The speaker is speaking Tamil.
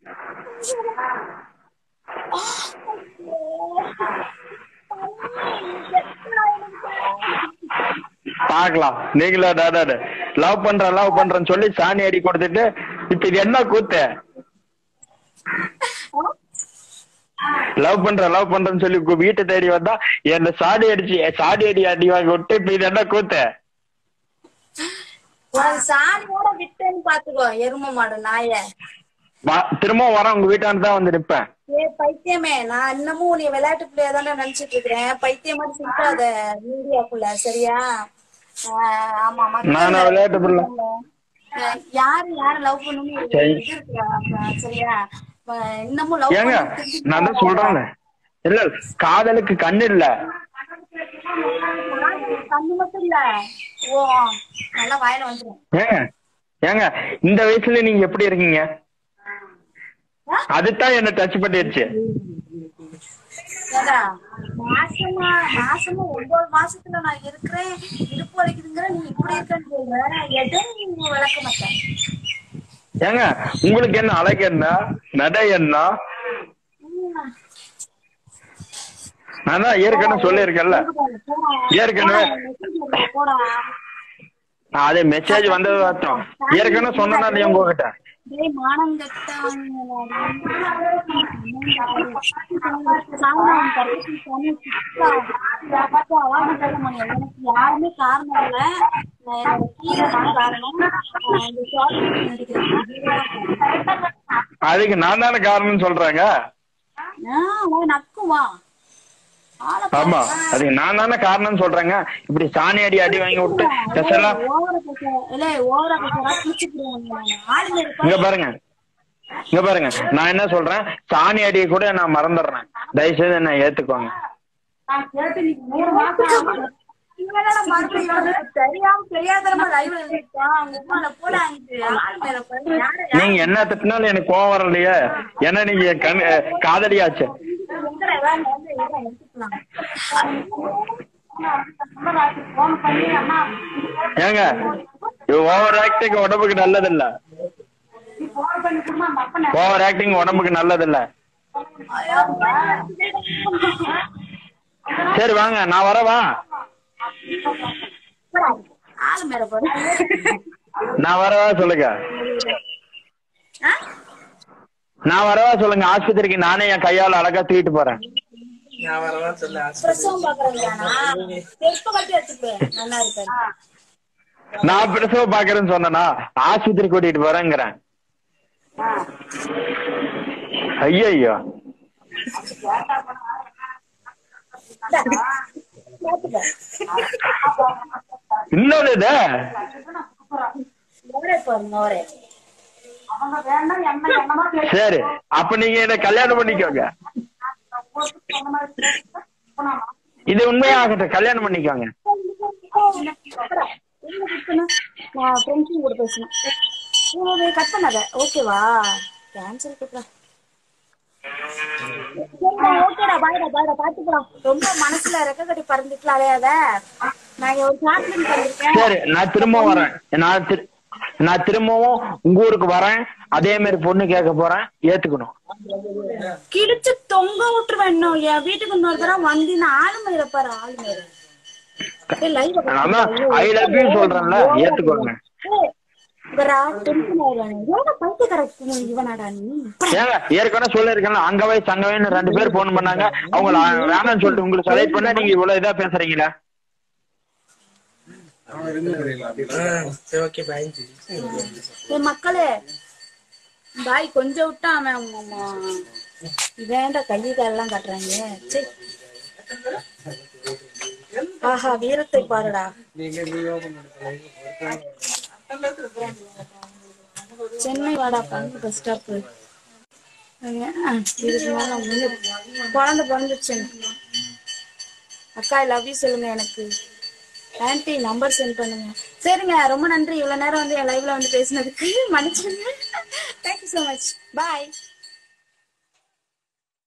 பாக்கலாம் நீங்களா டாடாடு லவ் பண்றேன் லவ் பண்றேன்னு சொல்லி சாணி அடி கொடுத்துட்டு இப்ப இது என்ன கூத்து லவ் பண்றேன் லவ் பண்றேன்னு சொல்லி கு- வீட்டை தேடி வந்தா என்ன சாடி அடிச்சு சாடி அடி அடி வாங்கி விட்டு இப்ப இது என்ன கூத்து உன் சாணியோட விட்டேன்னு பாத்துக்கோ எரும மாடு நாய வா- திரும்ப வரேன் உங்க வீட்டாண்டு தான் வந்து நிப்பேன் ஏ பைத்தியமே நான் இன்னமும் நீ விளையாட்டு பிள்ளையா தானே நினைச்சிட்டு இருக்கிறேன் பைத்தியம் மாதிரி சிக்காத மீடியாக்குள்ள சரியா ஆஹ் ஆமா மக்கள் நானா விளையாட்டு பிள்ளை? ஆஹ் யாரு யாரு லவ் பண்ணணும் ஒரு சரி. இது இருக்கு, அஹ் சரியா ஆஹ் இன்னமும் லவ் ஏங்க நான் தான் சொல்றேன்ல இல்ல காதலுக்கு கண்ணு இல்ல கண்ணு மட்டும் இல்ல ஓ நல்லா வாயில வந்துரும் ஏங்க ஏங்க இந்த வயசுல நீங்க எப்படி இருக்கீங்க அதுதான் என்ன டச் பண்ணிடுச்சு ஏடா மாசமா மாசமா ஒன்பது மாசத்துல நான் இருக்கிறேன் இடுப்பு வலிக்குதுங்கிற நீ இப்படி இருக்கன்னு சொல்ற எதை நீ விளக்க மாட்டேன் ஏங்க உங்களுக்கு என்ன அழகு என்ன நடை என்ன நான் தான் ஏற்கனவே சொல்லியிருக்கேன்ல ஏற்கனவே போடா நான் அதே மெசேஜ் வந்தது அர்த்தம் ஏற்கனவே சொன்னா நீ உங்ககிட்ட டேய் மானம் கெட்டவன் சாமி கருப்பு சாமி சிக்கா யாருக்கு அவார்டு தர முடியும் எனக்கு யாருமே காரணம் இல்ல நான் என்னோட கீழே தான் காரணம் நான் இந்த ஷார்ட் நடிக்கிறேன் அதுக்கு நான் தானே காரணம்னு சொல்றாங்க அவன் நக்குவா ஆளை ஆமா அதுக்கு நான் தானே காரணம்னு சொல்றேங்க இப்படி சாணி அடி அடி வாங்கி விட்டு பெசலாம் ஓவரா பேச இல்ல ஓவரா பேசுறா பிடிச்சிக்கிறேன் ஆளுங்க இங்க இருப்பா பாருங்க இங்க பாருங்க நான் என்ன சொல்றேன் சாணி அடியை கூட நான் மறந்துடுறேன் தயவுசெய்து என்ன ஏத்துக்கோங்க இவனோட மறுபடியும் தெரியாம தெரியாதனமா லைவ்ல இருக்கான் அவங்க உமால போல அங்க ஆள் மேல பாரு யாரு நீங்க என்ன திட்டினாலும் எனக்கு கோவம் வரலையே ஏன்னா நீங்க என் கண் காதலியாச்சு எங்கடா வேலை வந்து எல்லாம் எடுத்துக்கலாம் ஏங்க ஓவர் ஆக்டிங் உடம்புக்கு நல்லது இல்ல ஓவர் ஆக்டிங் உடம்புக்கு நல்லது இல்ல சரி வாங்க நான் வரவா ஆள் மேல பாரு நான் வரவா சொல்லுங்க ஆ? நான் வரவா சொல்லுங்க ஆஸ்பத்திரிக்கு நானே என் கையால அழகா தூக்கிட்டு போறேன் நான் வரவா சொல்லு பிரசவம் பாக்குறீங்களாண்ணா செருப்பு கட்டி வச்சுப்பேன் நல்லா இருப்பேன் நான் பிரசவ பாக்குறேன்னு சொன்னேனா ஆஸ்பத்திரி கூட்டிட்டு போறேங்கிறேன் ஐயோ இன்னொரு இது ஒரே பாருங்க ஒரே சரி அப்ப நீங்க என்ன கல்யாணம் பண்ணிக்கோங்க இது உண்மையாகட்டும் கல்யாணம் பண்ணிக்கோங்க நான் ஃப்ரெண்ட்ஸும் கூட பேசணும் கட் பண்ணாத ஓகேவா கேன்சல் கொடுக்குறேன் ஓகேடா பாய்டா பாய்டா பாத்துக்கலாம் ரொம்ப மனசுல ரெக்க கட்டி பறந்துட்டு அலையாத நான் ஒரு சாக்லேட் பண்ணிருக்கேன் சரி நான் திரும்ப வரேன் நான் திரு- நான் திரும்பவும் உங்க ஊருக்கு வரேன் அதே மாதிரி பொண்ணு கேட்க போறேன் ஏத்துக்கணும் கிழிச்சு தொங்க விட்டுருவேன் இன்னும் என் வீட்டுக்கு இன்னொரு தடவை வந்து நான் ஆளு மேல பாரு ஆளு மேல ஏய், live அ நான் தான் I love you சொல்றேன்ல, ஏத்துக்கோங்க. ஏய், இவரா, tension ஆயிடுவானே. எவ்வளவு பைத்தியக்கார இவனாடா நீ ஏங்க ஏற்கனவே சொல்லிருக்கேன்ல அங்க வயசு அங்க வயசு ரெண்டு பேர் போன் பண்ணாங்க அவங்கள வேணாம்னு சொல்லிட்டு உங்களுக்கு செலக்ட் பண்ண நீங்க இவ்வளவு இதா பேசுறீங்களா சரி ஓகே பாய் என் மக்களே பாய் கொஞ்சம் விட்டா அவன் அவங்க அம்மா வேண்டா கை காலெல்லாம் காட்டுறாங்க சே ஆஹா வீரத்தை பாருடா சென்னை வாடா பங்கு பஸ் ஸ்டாப் இதுக்கு மேல நான் முன்னு- குழந்தை பிறந்துச்சு எனக்கு. அக்கா லவ் யூ சொல்லுங்க எனக்கு ஆன்ட்டி நம்பர் சென்ட் பண்ணுங்க சரிங்க ரொம்ப நன்றி இவ்வளவு நேரம் வந்து என் லைவ்ல வந்து பேசினதுக்கு மன்னிச்சிருங்க தேங்க்யூ ஸோ மச் பாய்